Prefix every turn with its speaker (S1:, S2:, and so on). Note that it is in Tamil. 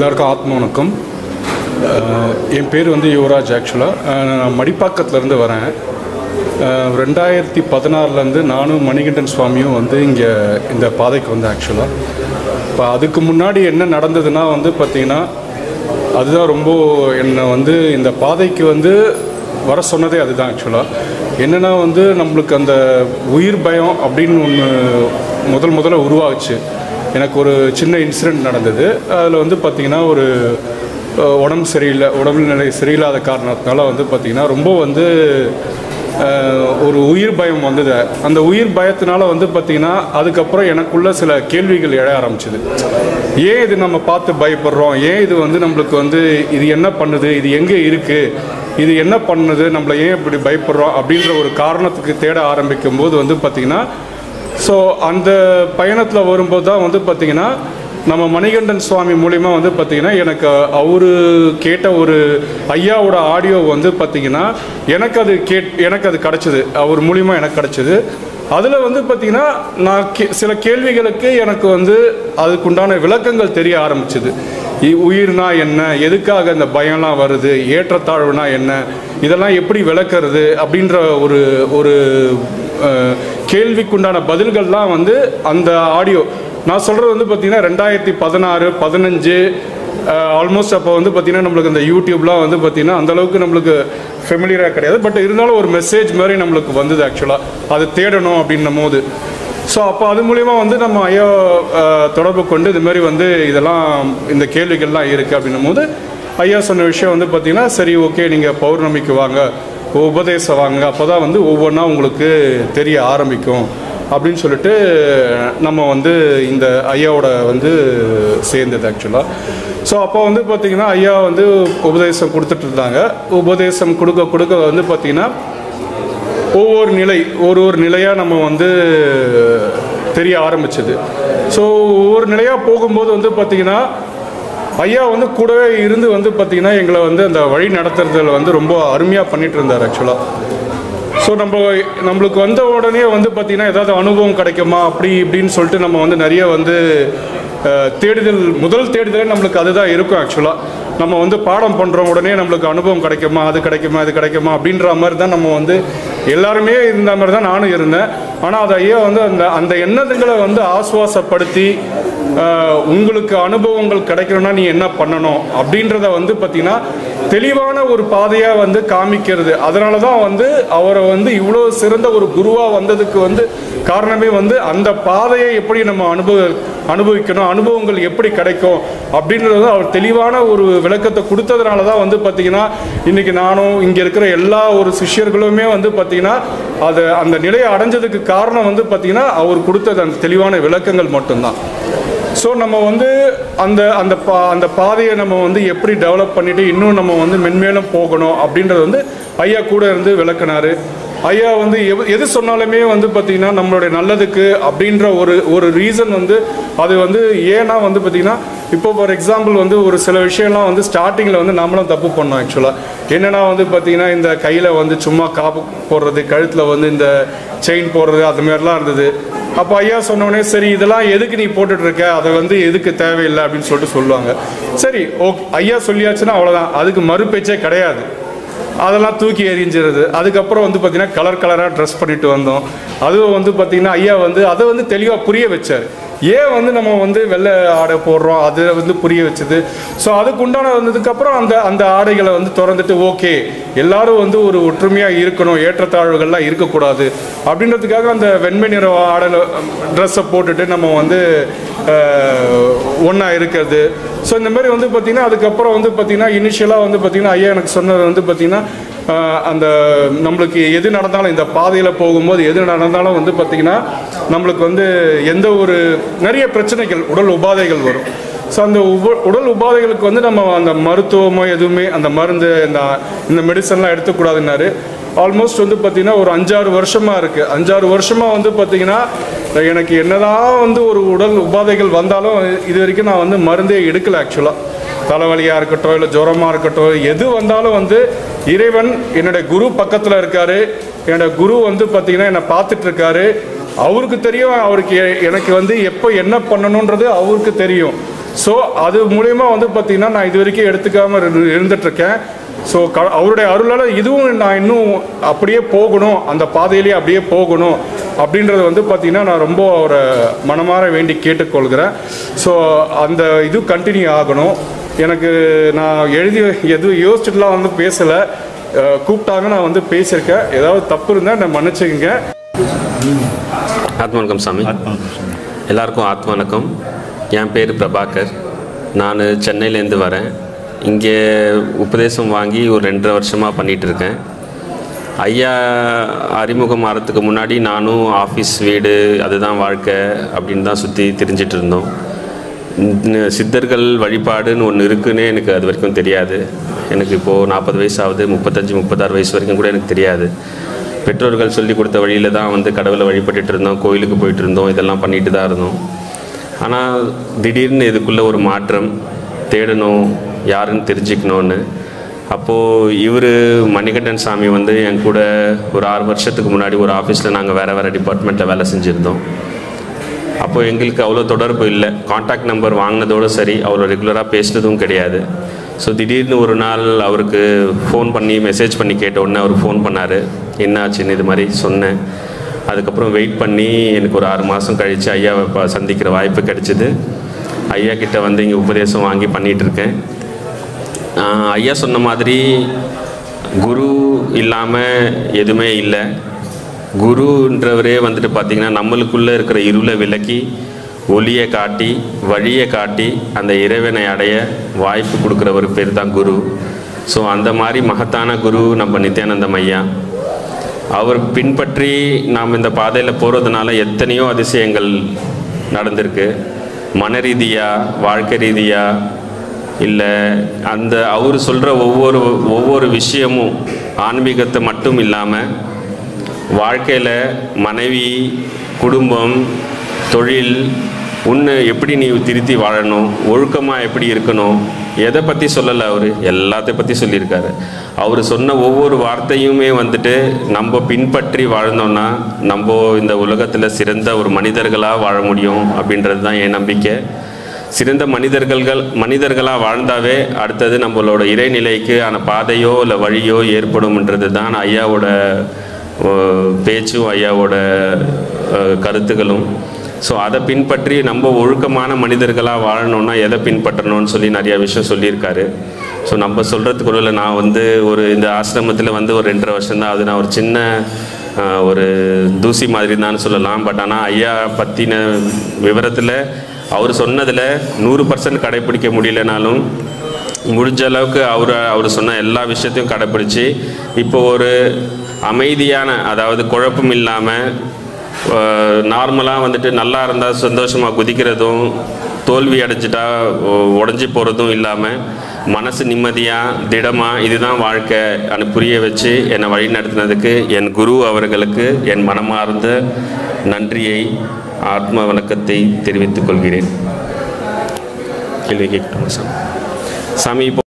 S1: எல்லாருக்கும் ஆத்ம வணக்கம் அஹ், என் பேர் வந்து யுவராஜ் ஆக்சுவலாக நான் மடிப்பாக்கத்துலேருந்து வரேன் அஹ், ரெண்டாயிரத்தி பதினாறுலேருந்து நானும் மணிகண்டன் சுவாமியும் வந்து இங்கே இந்த பாதைக்கு வந்தேன் ஆக்சுவலாக இப்போ அதுக்கு முன்னாடி என்ன நடந்ததுன்னா வந்து பார்த்திங்கன்னா அதுதான் ரொம்ப என்னை வந்து இந்த பாதைக்கு வந்து வர சொன்னதே அதுதான் ஆக்சுவலாக என்னென்னா வந்து நம்மளுக்கு அந்த உயிர் பயம் அப்படின்னு ஒன்று முதல் முதல்ல உருவாச்சு எனக்கு ஒரு சின்ன இன்சிடெண்ட் நடந்தது அதில் வந்து பார்த்திங்கன்னா ஒரு அஹ், உடம்பு சரியில்லை உடம்பு நிலை சரியில்லாத காரணத்தினால வந்து பார்த்திங்கன்னா ரொம்ப வந்து அஹ், ஒரு உயிர் பயம் வந்தது அந்த உயிர் பயத்தினால வந்து பார்த்திங்கன்னா அதுக்கப்புறம் எனக்குள்ள சில கேள்விகள் எழ ஆரம்பிச்சுது ஏன் இது நம்ம பார்த்து பயப்படுறோம் ஏன் இது வந்து நம்மளுக்கு வந்து இது என்ன பண்ணுது இது எங்கே இருக்குது இது என்ன பண்ணுது நம்மளை ஏன் இப்படி பயப்படுறோம் அப்படின்ற ஒரு காரணத்துக்கு தேட ஆரம்பிக்கும் போது வந்து பார்த்திங்கன்னா ஸோ அந்த பயணத்தில் வரும்போது தான் வந்து பார்த்திங்கன்னா நம்ம மணிகண்டன் சுவாமி மூலிமா வந்து பார்த்திங்கன்னா எனக்கு அவரு கேட்ட ஒரு ஐயாவோட ஆடியோ வந்து பார்த்திங்கன்னா எனக்கு அது கேட் எனக்கு அது கிடச்சிது அவர் மூலிமா எனக்கு கிடச்சிது அதில் வந்து பார்த்திங்கன்னா நான் கே சில கேள்விகளுக்கு எனக்கு வந்து அதுக்குண்டான விளக்கங்கள் தெரிய ஆரம்பிச்சுது இ- உயிர்னா என்ன எதுக்காக இந்த பயம்லாம் வருது ஏற்றத்தாழ்வுனா என்ன இதெல்லாம் எப்படி விளக்குறது அப்படின்ற ஒரு ஒரு அஹ், கேள்விக்குண்டான பதில்கள்லாம் வந்து அந்த ஆடியோ நான் சொல்கிறது வந்து பார்த்திங்கன்னா ரெண்டாயிரத்தி பதினாறு பதினஞ்சு ஆல்மோஸ்ட் அப்போ வந்து பார்த்திங்கன்னா நம்மளுக்கு இந்த யூடியூப்லாம் வந்து பார்த்திங்கன்னா அந்தளவுக்கு நம்மளுக்கு ஃபெமிலியராக கிடையாது பட் இருந்தாலும் ஒரு மெசேஜ் மாதிரி நம்மளுக்கு வந்தது ஆக்சுவலாக அது தேடணும் அப்படின்னும் போது ஸோ அப்போ அது மூலிமா வந்து நம்ம ஐயா அஹ், தொடர்பு கொண்டு இது மாதிரி வந்து இதெல்லாம் இந்த கேள்விகள்லாம் இருக்குது அப்படின்னும் போது ஐயா சொன்ன விஷயம் வந்து பார்த்தீங்கன்னா சரி ஓகே நீங்கள் பௌர்ணமிக்கு வாங்க உபதேசம் வாங்க அப்போ தான் வந்து ஒவ்வொன்றா உங்களுக்கு தெரிய ஆரம்பிக்கும் அப்படின்னு சொல்லிட்டு நம்ம வந்து இந்த ஐயாவோட வந்து சேர்ந்தது ஆக்சுவலாக ஸோ அப்போ வந்து பார்த்திங்கன்னா ஐயா வந்து உபதேசம் கொடுத்துட்டு இருந்தாங்க உபதேசம் கொடுக்க கொடுக்க வந்து பார்த்திங்கன்னா ஒவ்வொரு நிலை ஒரு ஒரு நிலையாக நம்ம வந்து தெரிய ஆரம்பிச்சது ஸோ ஒவ்வொரு நிலையாக போகும்போது வந்து பார்த்திங்கன்னா ஐயா வந்து கூடவே இருந்து வந்து பார்த்திங்கன்னா எங்களை வந்து அந்த வழி நடத்துறதுல வந்து ரொம்ப அருமையாக பண்ணிட்டு இருந்தார் ஆக்சுவலாக ஸோ நம்ம நம்மளுக்கு வந்த உடனே வந்து பார்த்திங்கன்னா ஏதாவது அனுபவம் கிடைக்குமா அப்படி இப்படின்னு சொல்லிட்டு நம்ம வந்து நிறைய வந்து அஹ், தேடுதல் முதல் தேடுதலே நம்மளுக்கு அதுதான் இருக்கும் ஆக்சுவலாக நம்ம வந்து பாடம் பண்ணுறோம் உடனே நம்மளுக்கு அனுபவம் கிடைக்குமா அது கிடைக்குமா இது கிடைக்குமா அப்படின்ற மாதிரி தான் நம்ம வந்து எல்லாருமே இருந்த மாதிரி தான் நானும் இருந்தேன் ஆனால் அது ஐயா வந்து அந்த அந்த எண்ணத்துங்களை வந்து ஆசுவாசப்படுத்தி ஆஹ், உங்களுக்கு அனுபவங்கள் கிடைக்கணும்னா நீ என்ன பண்ணணும் அப்படின்றத வந்து பார்த்தீங்கன்னா தெளிவான ஒரு பாதையாக வந்து காமிக்கிறது அதனால தான் வந்து அவரை வந்து இவ்வளோ சிறந்த ஒரு குருவாக வந்ததுக்கு வந்து காரணமே வந்து அந்த பாதையை எப்படி நம்ம அனுபவ அனுபவிக்கணும் அனுபவங்கள் எப்படி கிடைக்கும் அப்படின்றது வந்து அவர் தெளிவான ஒரு விளக்கத்தை கொடுத்ததுனால தான் வந்து பார்த்தீங்கன்னா இன்னைக்கு நானும் இங்கே இருக்கிற எல்லா ஒரு சிஷ்யர்களுமே வந்து பார்த்தீங்கன்னா அது அந்த நிலையை அடைஞ்சதுக்கு காரணம் வந்து பார்த்தீங்கன்னா அவர் கொடுத்தது அந்த தெளிவான விளக்கங்கள் மட்டும்தான் ஸோ நம்ம வந்து அந்த அந்த பா அந்த பாதையை நம்ம வந்து எப்படி டெவலப் பண்ணிட்டு இன்னும் நம்ம வந்து மென்மேலும் போகணும் அப்படின்றது வந்து ஐயா கூட இருந்து விளக்குனாரு ஐயா வந்து எவ- எது சொன்னாலுமே வந்து பார்த்திங்கன்னா நம்மளுடைய நல்லதுக்கு அப்படின்ற ஒரு ஒரு ரீசன் வந்து அது வந்து ஏன்னா வந்து பார்த்திங்கன்னா இப்போ ஃபார் எக்ஸாம்பிள் வந்து ஒரு சில விஷயம்லாம் வந்து ஸ்டார்டிங்கில் வந்து நம்மளும் தப்பு பண்ணோம் ஆக்சுவலாக என்னென்னா வந்து பார்த்திங்கன்னா இந்த கையில் வந்து சும்மா காப்பு போடுறது கழுத்தில் வந்து இந்த செயின் போடுறது அது மாதிரிலாம் இருந்தது அப்போ ஐயா சொன்னோடனே சரி இதெல்லாம் எதுக்கு நீ போட்டுட்டு இருக்க அதை வந்து எதுக்கு தேவையில்லை அப்படின்னு சொல்லிட்டு சொல்லுவாங்க சரி ஓகே ஐயா சொல்லியாச்சுன்னா அவ்வளோதான் அதுக்கு மறுபேச்சே கிடையாது அதெல்லாம் தூக்கி எறிஞ்சிருது அதுக்கப்புறம் வந்து பார்த்தீங்கன்னா கலர் கலராக ட்ரெஸ் பண்ணிட்டு வந்தோம் அதுவும் வந்து பார்த்தீங்கன்னா ஐயா வந்து அதை வந்து தெளிவாக புரிய வச்சார் ஏன் வந்து நம்ம வந்து வெள்ளை ஆடை போடுறோம் அது வந்து புரிய வச்சது ஸோ அதுக்கு உண்டான வந்ததுக்கப்புறம் அந்த அந்த ஆடைகளை வந்து திறந்துட்டு ஓகே எல்லாரும் வந்து ஒரு ஒற்றுமையாக இருக்கணும் ஏற்றத்தாழ்வுகள்லாம் இருக்கக்கூடாது அப்படின்றதுக்காக அந்த வெண்மை நிற ஆடை ட்ரெஸ்ஸை போட்டுட்டு நம்ம வந்து ஒன்றா இருக்கிறது ஸோ இந்த மாதிரி வந்து பார்த்திங்கன்னா அதுக்கப்புறம் வந்து பார்த்திங்கன்னா இனிஷியலாக வந்து பார்த்திங்கன்னா ஐயா எனக்கு சொன்னது வந்து பார்த்திங்கன்னா ஆஹ், அந்த நம்மளுக்கு எது நடந்தாலும் இந்த பாதையில் போகும்போது எது நடந்தாலும் வந்து பார்த்திங்கன்னா நம்மளுக்கு வந்து எந்த ஒரு நிறைய பிரச்சனைகள் உடல் உபாதைகள் வரும் ஸோ அந்த உப உடல் உபாதைகளுக்கு வந்து நம்ம அந்த மருத்துவமோ எதுவுமே அந்த மருந்து இந்த இந்த மெடிசன்லாம் எடுத்துக்கூடாதுன்னாரு ஆல்மோஸ்ட் வந்து பார்த்திங்கன்னா ஒரு அஞ்சாறு வருஷமாக இருக்குது அஞ்சாறு வருஷமாக வந்து பார்த்திங்கன்னா எனக்கு என்னதான் வந்து ஒரு உடல் உபாதைகள் வந்தாலும் இது வரைக்கும் நான் வந்து மருந்தே எடுக்கல ஆக்சுவலாக தலைவலியாக இருக்கட்டும் இல்லை ஜுரமாக இருக்கட்டும் எது வந்தாலும் வந்து இறைவன் என்னுடைய குரு பக்கத்தில் இருக்காரு என்னோட குரு வந்து பார்த்திங்கன்னா என்னை பார்த்துட்டு இருக்காரு அவருக்கு தெரியும் அவருக்கு எ- எனக்கு வந்து எப்போ என்ன பண்ணணுன்றது அவருக்கு தெரியும் ஸோ அது மூலயமா வந்து பார்த்தீங்கன்னா நான் இது வரைக்கும் எடுத்துக்காமல் இருந்துட்டுருக்கேன் ஸோ க அவருடைய அருளால் இதுவும் நான் இன்னும் அப்படியே போகணும் அந்த பாதையிலேயே அப்படியே போகணும் அப்படின்றது வந்து பார்த்தீங்கன்னா நான் ரொம்ப அவரை மனமாற வேண்டி கேட்டுக்கொள்கிறேன் ஸோ அந்த இது கண்டினியூ ஆகணும் எனக்கு நான் எழுதி எதுவும் யோசிச்சுட்டுலாம் வந்து பேசலை கூப்பிட்டாங்க நான் வந்து பேசியிருக்கேன் ஏதாவது தப்பு இருந்தால் என்னை மன்னிச்சுக்கங்க
S2: ஆத்ம வணக்கம் சாமி எல்லாருக்கும் ஆத்ம வணக்கம் என் பேர் பிரபாகர் நான் சென்னையிலேருந்து வரேன் இங்கே உபதேசம் வாங்கி ஒரு ரெண்டரை வருஷமாக பண்ணிகிட்டு இருக்கேன் ஐயா அறிமுகம் ஆகிறதுக்கு முன்னாடி நானும் ஆஃபீஸ் வீடு அதுதான் வாழ்க்கை அப்படின்னு தான் சுற்றி திரிஞ்சிட்டு இருந்தோம் இந்த சித்தர்கள் வழிபாடுன்னு ஒன்று இருக்குன்னே எனக்கு அது வரைக்கும் தெரியாது எனக்கு இப்போது நாற்பது வயசு ஆகுது முப்பத்தஞ்சு முப்பத்தாறு வயசு வரைக்கும் கூட எனக்கு தெரியாது பெற்றோர்கள் சொல்லி கொடுத்த வழியில் தான் வந்து கடவுளை வழிபட்டுட்டு இருந்தோம் கோயிலுக்கு போயிட்டு இருந்தோம் இதெல்லாம் பண்ணிட்டு தான் இருந்தோம் ஆனால் திடீர்னு இதுக்குள்ளே ஒரு மாற்றம் தேடணும் யாருன்னு தெரிஞ்சுக்கணுன்னு அப்போது இவர் மணிகண்டன் சாமி வந்து என் கூட ஒரு ஆறு வருஷத்துக்கு முன்னாடி ஒரு ஆஃபீஸில் நாங்கள் வேறு வேறு டிபார்ட்மெண்ட்டில் வேலை செஞ்சுருந்தோம் அப்போ எங்களுக்கு அவ்வளோ தொடர்பு இல்லை காண்டாக்ட் நம்பர் வாங்கினதோடு சரி அவ்வளோ ரெகுலராக பேசினதும் கிடையாது ஸோ திடீர்னு ஒரு நாள் அவருக்கு ஃபோன் பண்ணி மெசேஜ் பண்ணி கேட்ட உடனே அவர் ஃபோன் பண்ணார் என்ன ஆச்சுன்னு இது மாதிரி சொன்னேன் அதுக்கப்புறம் வெயிட் பண்ணி எனக்கு ஒரு ஆறு மாதம் கழித்து ஐயாவை ப- சந்திக்கிற வாய்ப்பு கிடைச்சிது ஐயா கிட்ட வந்து இங்கே உபதேசம் வாங்கி பண்ணிகிட்டு இருக்கேன் ஆஹ் ஐயா சொன்ன மாதிரி குரு இல்லாமல் எதுவுமே இல்லை குருன்றவரே வந்துட்டு பார்த்திங்கன்னா நம்மளுக்குள்ளே இருக்கிற இருளை விலக்கி ஒளியை காட்டி வழியை காட்டி அந்த இறைவனை அடைய வாய்ப்பு கொடுக்குற ஒரு பேர் தான் குரு ஸோ அந்த மாதிரி மகத்தான குரு நம்ம நித்யானந்தம் ஐயா அவர் பின்பற்றி நாம் இந்த பாதையில் போகிறதுனால எத்தனையோ அதிசயங்கள் நடந்திருக்கு மன ரீதியாக வாழ்க்கை ரீதியாக இல்லை அந்த அவர் சொல்கிற ஒவ்வொரு ஒவ்வொரு விஷயமும் ஆன்மீகத்தை மட்டும் இல்லாமல் வாழ்க்கையில் மனைவி குடும்பம் தொழில் உன்னை எப்படி நீ திருத்தி வாழணும் ஒழுக்கமாக எப்படி இருக்கணும் எதை பற்றி சொல்லலை அவர் எல்லாத்தை பற்றி சொல்லியிருக்காரு அவர் சொன்ன ஒவ்வொரு வார்த்தையுமே வந்துட்டு நம்ம பின்பற்றி வாழ்ந்தோம்னா நம்ம இந்த உலகத்தில் சிறந்த ஒரு மனிதர்களாக வாழ முடியும் அப்படின்றது தான் என் நம்பிக்கை சிறந்த மனிதர்கள் மனிதர்களாக வாழ்ந்தாவே அடுத்தது நம்மளோட இறைநிலைக்கு ஆன பாதையோ இல்லை வழியோ ஏற்படும்ன்றது தான் ஐயாவோட அஹ், பேச்சும் ஐயாவோட அஹ், கருத்துக்களும் ஸோ அதை பின்பற்றி நம்ம ஒழுக்கமான மனிதர்களாக வாழணும்னா எதை பின்பற்றணும்னு சொல்லி நிறைய விஷயம் சொல்லியிருக்காரு ஸோ நம்ம சொல்கிறதுக்குள்ள நான் வந்து ஒரு இந்த ஆசிரமத்தில் வந்து ஒரு ரெண்டரை வருஷம் தான் அது நான் ஒரு சின்ன அஹ், ஒரு தூசி மாதிரி தான் சொல்லலாம் பட் ஆனால் ஐயா பற்றின விவரத்தில் அவர் சொன்னதில் நூறு பர்சன்ட் கடைப்பிடிக்க முடியலனாலும் முடிஞ்ச அளவுக்கு அவர் அவர் சொன்ன எல்லா விஷயத்தையும் கடைப்பிடிச்சு இப்போ ஒரு அமைதியான அதாவது குழப்பம் இல்லாமல் நார்மலாக வந்துட்டு நல்லா இருந்தால் சந்தோஷமாக குதிக்கிறதும் தோல்வி அடைஞ்சிட்டா உடஞ்சி போகிறதும் இல்லாமல் மனசு நிம்மதியாக திடமாக இதுதான் வாழ்க்கை அனு புரிய வச்சு என்னை வழி நடத்தினதுக்கு என் குரு அவர்களுக்கு என் மனமார்ந்த நன்றியை ஆத்ம வணக்கத்தை தெரிவித்துக் கொள்கிறேன் கேள்வி கேட்கட்டும் சாமி சாமி இப்போ